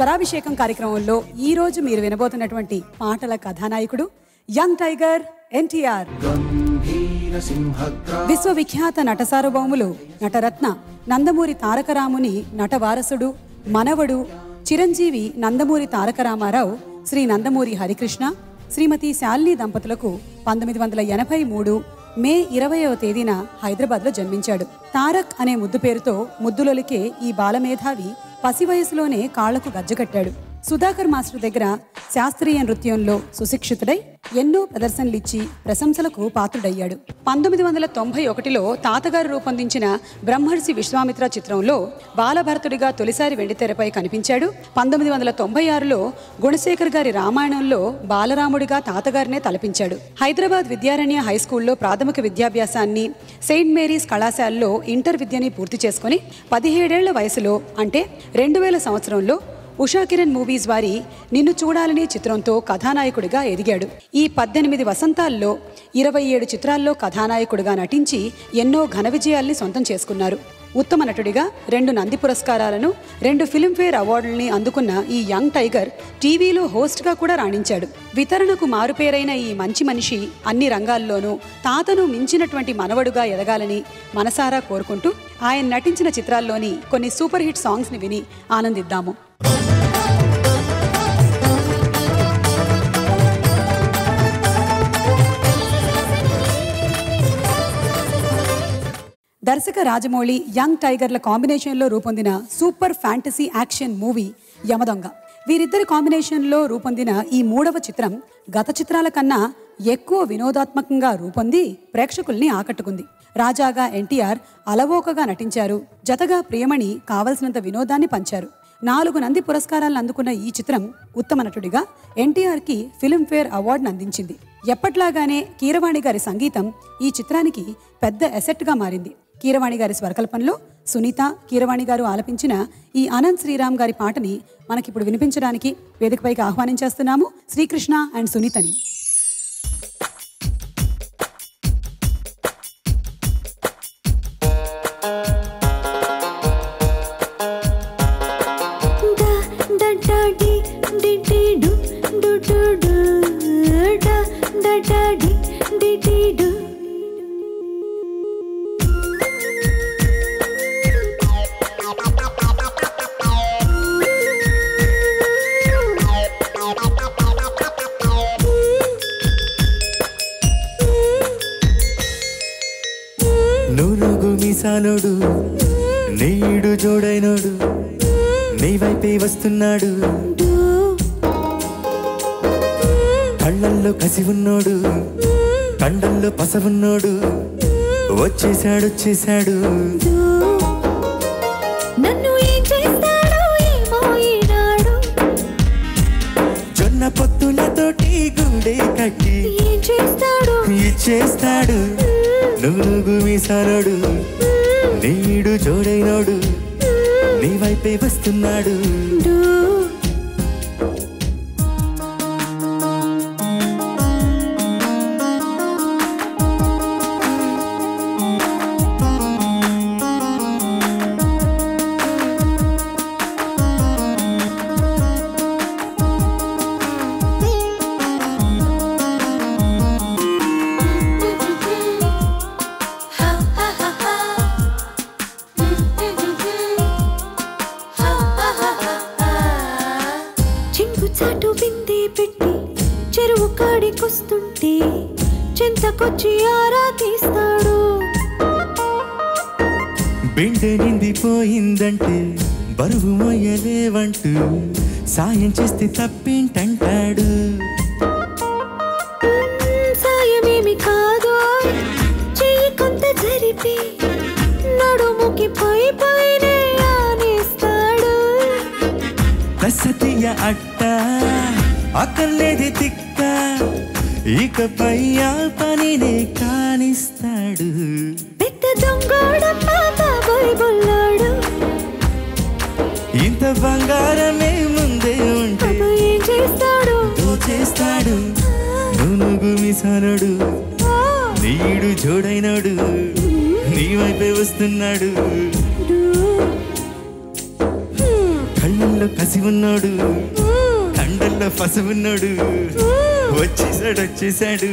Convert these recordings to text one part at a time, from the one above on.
స్వరాభిషేకం కార్యక్రమంలో ఈ రోజు మీరు వినబోతున్నటువంటి పాటల కథానాయకుడు యంగ్ టైగర్ ఎన్టీఆర్ విశ్వవిఖ్యాత నట సార్వభౌములు నటరత్న నందమూరి తారకరాముని నట వారసుడు మనవడు చిరంజీవి నందమూరి తారక రామారావు శ్రీ నందమూరి హరికృష్ణ శ్రీమతి శాలిని దంపతులకు పంతొమ్మిది వందల ఎనభై మూడు మే ఇరవయవ తేదీన హైదరాబాద్లో జన్మించాడు తారక్ అనే ముద్దు పేరుతో ముద్దులొలికే ఈ బాలమేధావి పసి వయసులోనే కాళ్లకు గజ్జకట్టాడు సుధాకర్ మాస్టర్ దగ్గర శాస్త్రీయ నృత్యంలో సుశిక్షితుడై ఎన్నో ప్రదర్శనలిచ్చి ప్రశంసలకు పాత్రుడయ్యాడు పంతొమ్మిది వందల తొంభై ఒకటిలో తాతగారు రూపొందించిన బ్రహ్మర్షి విశ్వామిత్ర చిత్రంలో బాలభరతుడిగా తొలిసారి వెండితెరపై కనిపించాడు పంతొమ్మిది వందల తొంభై ఆరులో గుణశేఖర్ గారి రామాయణంలో బాలరాముడిగా తాతగారినే తలపించాడు హైదరాబాద్ విద్యారణ్య హై స్కూల్లో ప్రాథమిక విద్యాభ్యాసాన్ని సెయింట్ మేరీస్ కళాశాలలో ఇంటర్ విద్యని పూర్తి చేసుకుని పదిహేడేళ్ల వయసులో అంటే రెండు వేల సంవత్సరంలో ఉషా కిరణ్ మూవీస్ వారి నిన్ను చూడాలనే చిత్రంతో కథానాయకుడిగా ఎదిగాడు ఈ పద్దెనిమిది వసంతాల్లో ఇరవై ఏడు చిత్రాల్లో కథానాయకుడిగా నటించి ఎన్నో ఘన విజయాల్ని సొంతం చేసుకున్నారు ఉత్తమ నటుడిగా రెండు నంది పురస్కారాలను రెండు ఫిల్మ్ఫేర్ అవార్డుల్ని అందుకున్న ఈ యంగ్ టైగర్ టీవీలో హోస్ట్గా కూడా రాణించాడు వితరణకు మారుపేరైన ఈ మంచి మనిషి అన్ని రంగాల్లోనూ తాతను మించినటువంటి మనవడుగా ఎదగాలని మనసారా కోరుకుంటూ ఆయన నటించిన చిత్రాల్లోని కొన్ని సూపర్ హిట్ సాంగ్స్ని విని ఆనందిద్దాము దర్శక రాజమౌళి యంగ్ టైగర్ల కాంబినేషన్లో రూపొందిన super fantasy action movie Yamadonga వీరిద్దరి కాంబినేషన్లో రూపొందిన ఈ మూడవ చిత్రం గత చిత్రాల కన్నా ఎక్కువ వినోదాత్మకంగా రూపొంది ప్రేక్షకుల్ని ఆకట్టుకుంది రాజాగా ఎన్టీఆర్ అలవోకగా నటించారు జతగా ప్రియమణి కావలసినంత వినోదాన్ని పంచారు నాలుగు నంది పురస్కారాలను అందుకున్న ఈ చిత్రం ఉత్తమ నటుడిగా ఎన్టీఆర్కి ఫిల్మ్ఫేర్ అవార్డును అందించింది ఎప్పట్లాగానే కీరవాణి గారి సంగీతం ఈ చిత్రానికి పెద్ద ఎసెట్గా మారింది కీరవాణి గారి స్వరకల్పనలో సునీత కీరవాణి గారు ఆలపించిన ఈ అనంత్ శ్రీరామ్ గారి పాటని మనకిప్పుడు వినిపించడానికి వేదికపైకి ఆహ్వానించేస్తున్నాము శ్రీకృష్ణ అండ్ సునీతని Da da da di di di do do do do da da da di di di do. నురుగు మిసాలోడు నీడు జోడైనోడు నీ వైపే వస్తున్నాడు కళ్ళల్లో కసి ఉన్నోడు కండల్లో పసవున్నోడు వచ్చేసాడు వచ్చేసాడు నన్ను ఏం చేస్తాడో ఏమో ఈనాడు జొన్న పొత్తులతోటి గుండె కట్టి ఏం చేస్తాడో ఇచ్చేస్తాడు నురుగు మిసాలోడు నీడు జోడైనోడు నీ వైపే వస్తున్నాడు do. చింగు చాటు బిందే పెట్టి చెరువు కాడికొస్తుంటే చింతకొచ్చి ఆరా తీస్తాడు బిండె నిండిపోయిందంటే బరువు మొయ్యలేవంటూ సాయం చేస్తే తప్పేంటంటాడు సాయమేమి కాదు చెయ్యి కొంత జరిపి నడుముకి పై పైనే ఆనేస్తాడు కసతియ అట్ట అక్కర్లేది తిక్క ఇకపై ఆ పనినే కానిస్తాడు పెద్ద దొంగోడమ్మ బాబోయ్ బొల్లాడు ఇంత బంగారమే ముందే ఉంటే అబ్బా ఏం చేస్తాడు దోచేస్తాడు నునుగు మిసానుడు ఆ, నీడు జోడైనడు నీ వైపే వస్తున్నాడు డు. హ్మ్. కళ్ళల్లో కసి ఉన్నాడు కండల్లో పసి ఉన్నాడు వచ్చేసాడు వచ్చేసాడు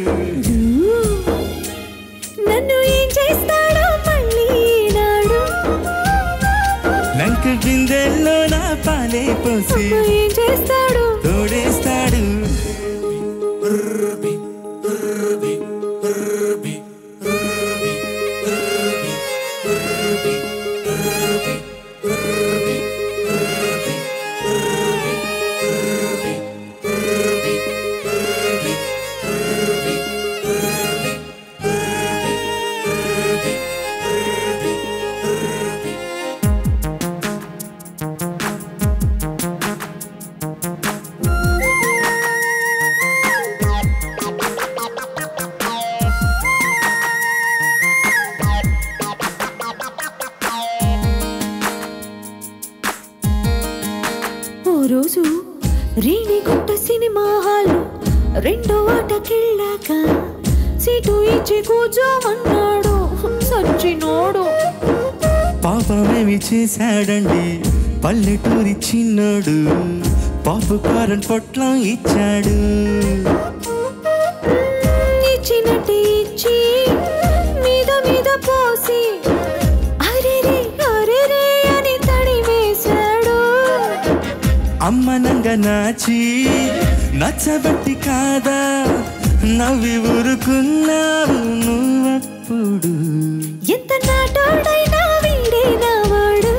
నన్ను ఏం చేస్తాడో మళ్ళీ నాడు లంక బిందెల్లో నా పాలే పోసి ఏం చేస్తాడు తోడేస్తాడు ఓ రోజు రేణిగుంట సినిమా హాల్ రెండో ఆటకెళ్ళాక సీటు ఇచ్చి కూర్చోమన్నాడు సచ్చినోడు పాపమేమి చేశాడండి పల్లెటూరి చిన్నోడు పాపు కారన్ పొట్లం ఇచ్చాడు ఇచ్చినట్టు ఇచ్చి మీద మీద పోసి అరెరే అరెరే అని తడి వేశాడు అమ్మనంగ నాచి నచ్చబట్టి కాదా నవ్వి ఊరుకున్నావు నువ్వప్పుడు ఎంత నాటోడైనా వీడే నావాడు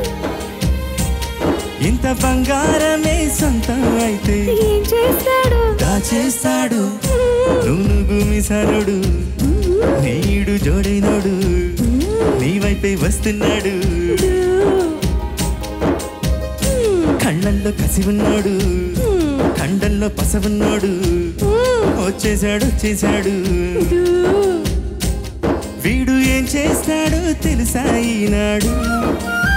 ఇంత బంగారమే సొంతం అయితే ఏం చేస్తాడు దాచేస్తాడు నువ్వు మిసరుడు నీడు జోడైనడు నీ వైపే వస్తున్నాడు కళ్ళల్లో కసి ఉన్నాడు కండల్లో పస ఉన్నాడు వచ్చేసాడు వచ్చేసాడు వీడు ఏం చేస్తాడో తెలుసా ఈనాడు